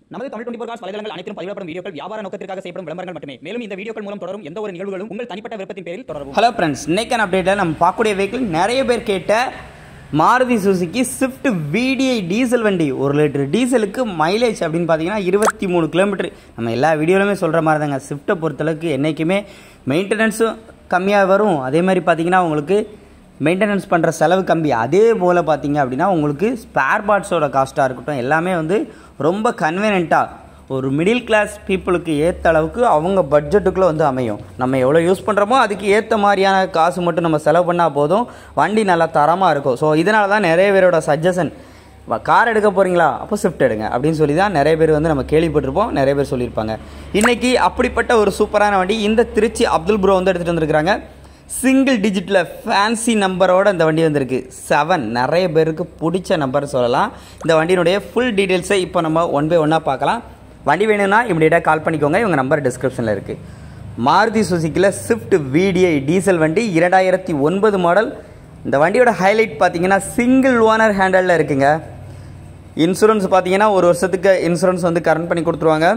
நமது Tamil twenty cos வலைதளங்கள் அனைத்தும் பதிவிடப்படும் வீடியோக்கள் வியாபார நோக்கத்திற்காக செய்யப்படும் விளம்பரங்கள் மட்டுமே மேலும் இந்த வீடியோக்கள் மூலம் தொடரும் எந்த ஒரு நிகழ்வுகளும் உங்கள் தனிப்பட்ட விருப்பத்தின் பேரில் தொடரும் ஹலோ ஃப்ரெண்ட்ஸ் இன்னைக்கான அப்டேட்டில் நம்ம பார்க்கக்கூடிய வெஹிக்கிள் நிறைய பேர் கேட்ட Maruti Suzuki Swift VDI diesel வண்டி ஒரு லிட்டர் டீசலுக்கு மைலேஜ் அப்படின்னு பார்த்தீங்கன்னா இருபத்தி மூணு கிலோமீட்டர் நம்ம எல்லா வீடியோலுமே சொல்கிற மாதிரி தாங்க ஸ்விஃப்ட்டை பொறுத்தளவுக்கு என்றைக்குமே மெயின்டெனன்ஸும் கம்மியாக வரும் அதே மாதிரி பார்த்தீங்கன்னா உங்களுக்கு மெயின்டெனன்ஸ் பண்ணுற செலவு கம்மி அதே போல் பார்த்தீங்க அப்படின்னா உங்களுக்கு ஸ்பேர் பார்ட்ஸோட காஸ்ட்டாக இருக்கட்டும் எல்லாமே வந்து ரொம்ப கன்வீனியண்ட்டாக ஒரு மிடில் கிளாஸ் பீப்புளுக்கு ஏற்ற அளவுக்கு அவங்க பட்ஜெட்டுக்குள்ளே வந்து அமையும் நம்ம எவ்வளோ யூஸ் பண்ணுறோமோ அதுக்கு ஏற்ற மாதிரியான காசு மட்டும் நம்ம செலவு பண்ணால் போதும் வண்டி நல்லா தரமாக இருக்கும் ஸோ இதனால தான் நிறைய பேரோட சஜஷன் கார் எடுக்க போகிறீங்களா அப்போ ஸ்விஃப்ட் எடுங்க அப்படின்னு சொல்லி தான் நிறைய பேர் வந்து நம்ம கேள்விப்பட்டிருப்போம் நிறைய பேர் சொல்லியிருப்பாங்க இன்றைக்கி அப்படிப்பட்ட ஒரு சூப்பரான வண்டி இந்த திருச்சி அப்துல் ப்ரோ வந்து எடுத்துகிட்டு வந்திருக்கிறாங்க சிங்கிள் டிஜிட்டில் ஃபேன்சி நம்பரோட இந்த வண்டி வந்திருக்கு செவன் நிறைய பேருக்கு பிடிச்ச நம்பர் சொல்லலாம் இந்த வண்டியினுடைய ஃபுல் டீட்டெயில்ஸை இப்போ நம்ம ஒன் பை ஒன்னாக பார்க்கலாம் வண்டி வேணும்னா இமிடியேட்டாக கால் பண்ணிக்கோங்க இவங்க நம்பர் டிஸ்கிரிப்ஷனில் இருக்குது மாருதி சுசுக்கியில் ஸ்விஃப்ட் விடிஐ டீசல் வண்டி இரண்டாயிரத்தி ஒன்பது மாடல் இந்த வண்டியோட ஹைலைட் பார்த்தீங்கன்னா சிங்கிள் ஓனர் ஹேண்டலில் இருக்குங்க இன்சூரன்ஸ் பார்த்தீங்கன்னா ஒரு வருஷத்துக்கு இன்சூரன்ஸ் வந்து கரண்ட் பண்ணி கொடுத்துருவாங்க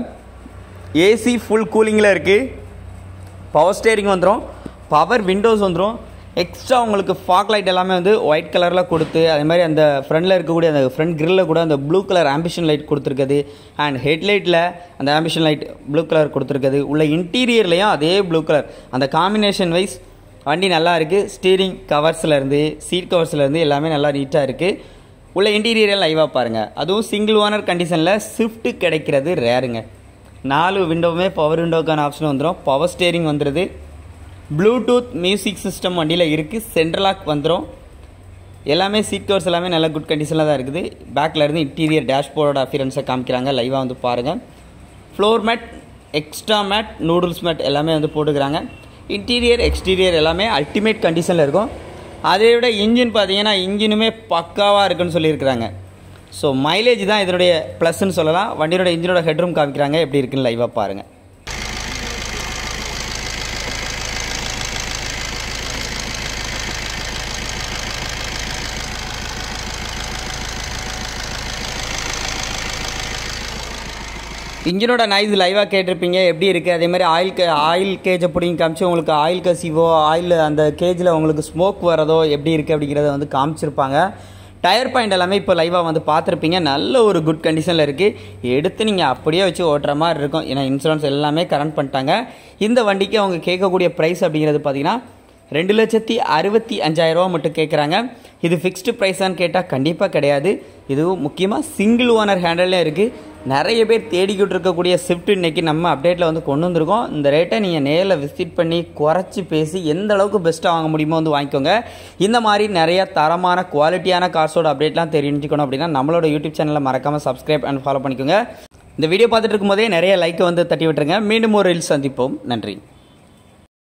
ஏசி ஃபுல் கூலிங்கில் இருக்குது பவர் ஸ்டேரிங் வந்துடும் பவர் விண்டோஸ் வந்துடும் எக்ஸ்ட்ரா உங்களுக்கு ஃபாக் லைட் எல்லாமே வந்து ஒயிட் கலரில் கொடுத்து அதே மாதிரி அந்த ஃப்ரண்டில் இருக்கக்கூடிய அந்த ஃப்ரண்ட் கிரில்லில் கூட அந்த ப்ளூ கலர் ஆம்பிஷன் லைட் கொடுத்துருக்குது அண்ட் ஹெட்லைட்டில் அந்த ஆம்பிஷன் லைட் ப்ளூ கலர் கொடுத்துருக்குது உள்ள இன்டீரியர்லேயும் அதே ப்ளூ கலர் அந்த காம்பினேஷன் வைஸ் வண்டி நல்லா இருக்குது ஸ்டீரிங் கவர்ஸ்லேருந்து சீட் கவர்ஸ்லேருந்து எல்லாமே நல்லா நீட்டாக இருக்குது உள்ள இன்டீரியர் லைவாக பாருங்கள் அதுவும் சிங்கிள் ஓனர் கண்டிஷனில் ஸ்விஃப்ட் கிடைக்கிறது ரேருங்க நாலு விண்டோவுமே பவர் விண்டோக்கான ஆப்ஷன் வந்துடும் பவர் ஸ்டேரிங் வந்துடுது ப்ளூடூத் மியூசிக் சிஸ்டம் வண்டியில் இருக்குது சென்ட்ரலாக் வந்துடும் எல்லாமே சீட் கவர்ஸ் எல்லாமே நல்ல குட் கண்டிஷனில் தான் இருக்குது பேக்கில் இருந்து இன்டீரியர் டேஷ்போர்டோட அஃபியரன்ஸை காமிக்கிறாங்க லைவாக வந்து பாருங்கள் floor mat extra mat noodles mat எல்லாமே வந்து போட்டுக்கிறாங்க இன்டீரியர் எக்ஸ்டீரியர் எல்லாமே அல்டிமேட் கண்டிஷனில் இருக்கும் அதை விட இன்ஜின் பார்த்தீங்கன்னா இன்ஜினுமே பக்காவாக இருக்குன்னு சொல்லியிருக்கிறாங்க ஸோ மைலேஜ் தான் இதனுடைய ப்ளஸ்ன்னு சொல்லலாம் வண்டியோட இன்ஜினோட ஹெட்ரூம் காமிக்கிறாங்க எப்படி இருக்குன்னு லைவாக பாருங்கள் இன்ஜினோட நாய்ஸ் லைவாக கேட்டிருப்பீங்க எப்படி இருக்குது அதே மாதிரி ஆயில் கே ஆயில் கேஜ் பிடிங்கி காமிச்சு உங்களுக்கு ஆயில் கசிவோ ஆயில் அந்த கேஜில் உங்களுக்கு ஸ்மோக் வரதோ எப்படி இருக்குது அப்படிங்கிறத வந்து காமிச்சிருப்பாங்க டயர் பாயிண்ட் எல்லாமே இப்போ லைவாக வந்து பார்த்துருப்பீங்க நல்ல ஒரு குட் கண்டிஷனில் இருக்குது எடுத்து நீங்கள் அப்படியே வச்சு ஓட்டுற மாதிரி இருக்கும் ஏன்னா இன்சூரன்ஸ் எல்லாமே கரண்ட் பண்ணிட்டாங்க இந்த வண்டிக்கு அவங்க கேட்கக்கூடிய ப்ரைஸ் அப்படிங்கிறது பார்த்தீங்கன்னா ரெண்டு லட்சத்தி அறுபத்தி அஞ்சாயிரரூவா மட்டும் கேட்குறாங்க இது ஃபிக்ஸ்டு ப்ரைஸான்னு கேட்டால் கண்டிப்பாக கிடையாது இதுவும் முக்கியமாக சிங்கிள் ஓனர் ஹேண்டல்லே இருக்குது நிறைய பேர் தேடிக்கிட்டு இருக்கக்கூடிய ஸ்விஃப்ட் இன்னைக்கு நம்ம அப்டேட்டில் வந்து கொண்டு வந்திருக்கோம் இந்த ரேட்டை நீங்கள் நேரில் விசிட் பண்ணி குறைச்சி பேசி எந்த அளவுக்கு பெஸ்ட்டாக வாங்க முடியுமோ வந்து வாங்கிக்கோங்க இந்த மாதிரி நிறைய தரமான குவாலிட்டியான கார்ஸோட அப்டேட்லாம் தெரிஞ்சுக்கணும் அப்படின்னா நம்மளோட யூடியூப் சேனலை மறக்காமல் சப்ஸ்கிரைப் அண்ட் ஃபாலோ பண்ணிக்கோங்க இந்த வீடியோ பார்த்துட்டு இருக்கும்போதே நிறைய லைக்கை வந்து தட்டி விட்டுருங்க மீண்டும் ஒரு ரீல்ஸ் சந்திப்போம் நன்றி